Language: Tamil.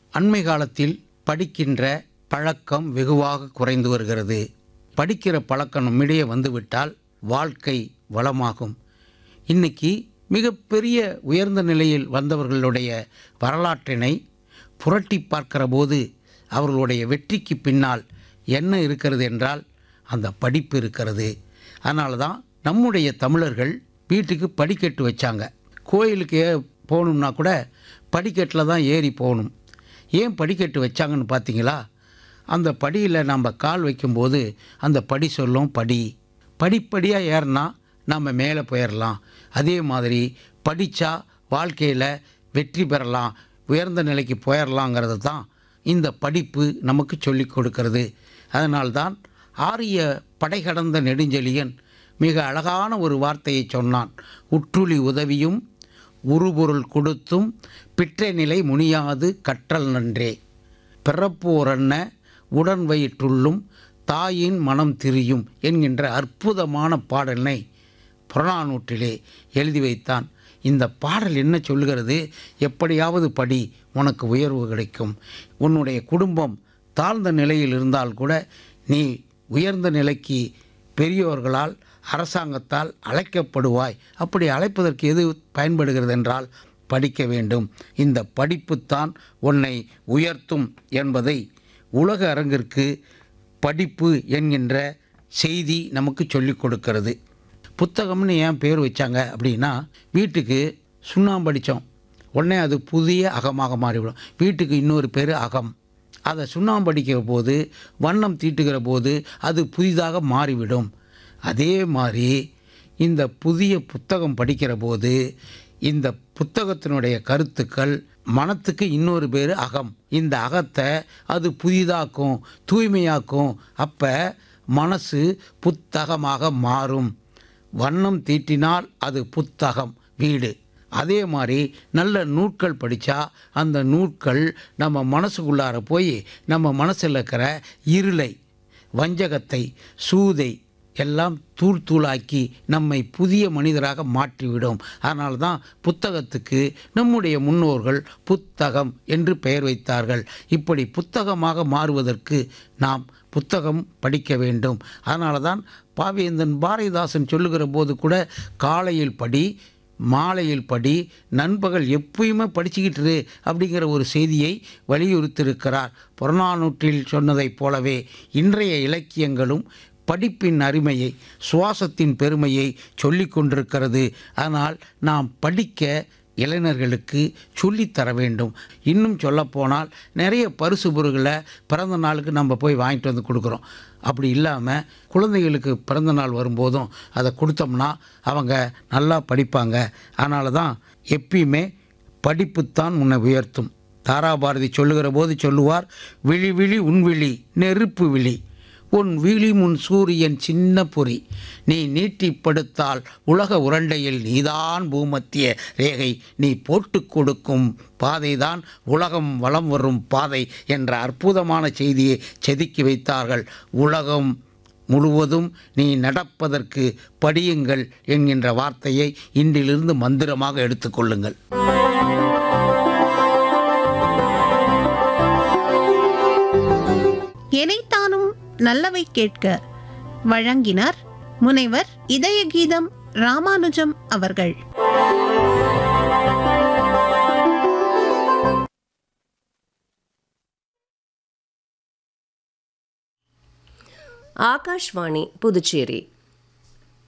அண்மை காலத்தில் படிக்கின்ற பழக்கம் வெகுவாக குறைந்து வருகிறது படிக்கிற பழக்கம் நம்மிடையே வந்துவிட்டால் வாழ்க்கை வளமாகும் இன்னைக்கு மிகப்பெரிய உயர்ந்த நிலையில் வந்தவர்களுடைய வரலாற்றினை புரட்டி பார்க்கிற போது அவர்களுடைய வெற்றிக்கு பின்னால் என்ன இருக்கிறது என்றால் அந்த படிப்பு இருக்கிறது அதனால தான் நம்முடைய தமிழர்கள் வீட்டுக்கு படிக்கட்டு வச்சாங்க கோயிலுக்கு ஏ- போகணும்னா கூட படிக்கட்டில் தான் ஏறி போகணும் ஏன் படிக்கட்டு வச்சாங்கன்னு பார்த்தீங்களா அந்த படியில் நம்ம கால் வைக்கும்போது அந்த படி சொல்லும் படி படிப்படியாக ஏறினா நம்ம மேலே போயிடலாம் அதே மாதிரி படித்தா வாழ்க்கையில் வெற்றி பெறலாம் உயர்ந்த நிலைக்கு போயிடலாங்கிறது தான் இந்த படிப்பு நமக்கு சொல்லிக் கொடுக்கிறது அதனால்தான் ஆரிய படை கடந்த நெடுஞ்செழியன் மிக அழகான ஒரு வார்த்தையை சொன்னான் உற்றுளி உதவியும் உருபொருள் கொடுத்தும் பிற்றை நிலை முனியாது கற்றல் நன்றே பிறப்போரன்ன உடன் வயிற்றுள்ளும் தாயின் மனம் திரியும் என்கின்ற அற்புதமான பாடலை புறநானூற்றிலே எழுதி வைத்தான் இந்த பாடல் என்ன சொல்லுகிறது எப்படியாவது படி உனக்கு உயர்வு கிடைக்கும் உன்னுடைய குடும்பம் தாழ்ந்த நிலையில் இருந்தால் கூட நீ உயர்ந்த நிலைக்கு பெரியோர்களால் அரசாங்கத்தால் அழைக்கப்படுவாய் அப்படி அழைப்பதற்கு எது பயன்படுகிறது என்றால் படிக்க வேண்டும் இந்த படிப்புத்தான் உன்னை உயர்த்தும் என்பதை உலக அரங்கிற்கு படிப்பு என்கின்ற செய்தி நமக்கு சொல்லிக் கொடுக்கிறது புத்தகம்னு ஏன் பேர் வச்சாங்க அப்படின்னா வீட்டுக்கு சுண்ணாம்பு அடித்தோம் உடனே அது புதிய அகமாக மாறிவிடும் வீட்டுக்கு இன்னொரு பேர் அகம் அதை சுண்ணாம்பு அடிக்கிற போது வண்ணம் தீட்டுகிற போது அது புதிதாக மாறிவிடும் அதே மாதிரி இந்த புதிய புத்தகம் படிக்கிற போது இந்த புத்தகத்தினுடைய கருத்துக்கள் மனத்துக்கு இன்னொரு பேர் அகம் இந்த அகத்தை அது புதிதாக்கும் தூய்மையாக்கும் அப்போ மனசு புத்தகமாக மாறும் வண்ணம் தீட்டினால் அது புத்தகம் வீடு அதே மாதிரி நல்ல நூட்கள் படித்தா அந்த நூட்கள் நம்ம மனசுக்குள்ளார போய் நம்ம மனசில் இருக்கிற இருளை வஞ்சகத்தை சூதை எல்லாம் தூள் தூளாக்கி நம்மை புதிய மனிதராக மாற்றிவிடும் அதனால தான் புத்தகத்துக்கு நம்முடைய முன்னோர்கள் புத்தகம் என்று பெயர் வைத்தார்கள் இப்படி புத்தகமாக மாறுவதற்கு நாம் புத்தகம் படிக்க வேண்டும் அதனால தான் பாவேந்தன் பாரதிதாசன் சொல்லுகிற போது கூட காலையில் படி மாலையில் படி நண்பகல் எப்பயுமே படிச்சுக்கிட்டு இரு அப்படிங்கிற ஒரு செய்தியை வலியுறுத்தியிருக்கிறார் புறநானூற்றில் சொன்னதைப் போலவே இன்றைய இலக்கியங்களும் படிப்பின் அருமையை சுவாசத்தின் பெருமையை சொல்லிக் கொண்டிருக்கிறது ஆனால் நாம் படிக்க இளைஞர்களுக்கு சொல்லித்தர வேண்டும் இன்னும் சொல்லப்போனால் நிறைய பரிசு பொருட்களை பிறந்த நாளுக்கு நம்ம போய் வாங்கிட்டு வந்து கொடுக்குறோம் அப்படி இல்லாமல் குழந்தைகளுக்கு பிறந்த நாள் வரும்போதும் அதை கொடுத்தோம்னா அவங்க நல்லா படிப்பாங்க அதனால தான் எப்பயுமே படிப்புத்தான் உன்னை உயர்த்தும் தாராபாரதி சொல்லுகிற போது சொல்லுவார் விழி விழி உன் விழி நெருப்பு விழி உன் விழி முன் சூரியன் சின்ன பொறி நீ நீட்டிப்படுத்தால் உலக உரண்டையில் நீதான் பூமத்திய ரேகை நீ போட்டு கொடுக்கும் பாதைதான் உலகம் வலம் வரும் பாதை என்ற அற்புதமான செய்தியை செதுக்கி வைத்தார்கள் உலகம் முழுவதும் நீ நடப்பதற்கு படியுங்கள் என்கின்ற வார்த்தையை இன்றிலிருந்து மந்திரமாக எடுத்துக்கொள்ளுங்கள் எனைத்தானும் நல்லவை கேட்க வழங்கினார் முனைவர் இதய கீதம் ராமானுஜம் அவர்கள் ஆகாஷ்வாணி புதுச்சேரி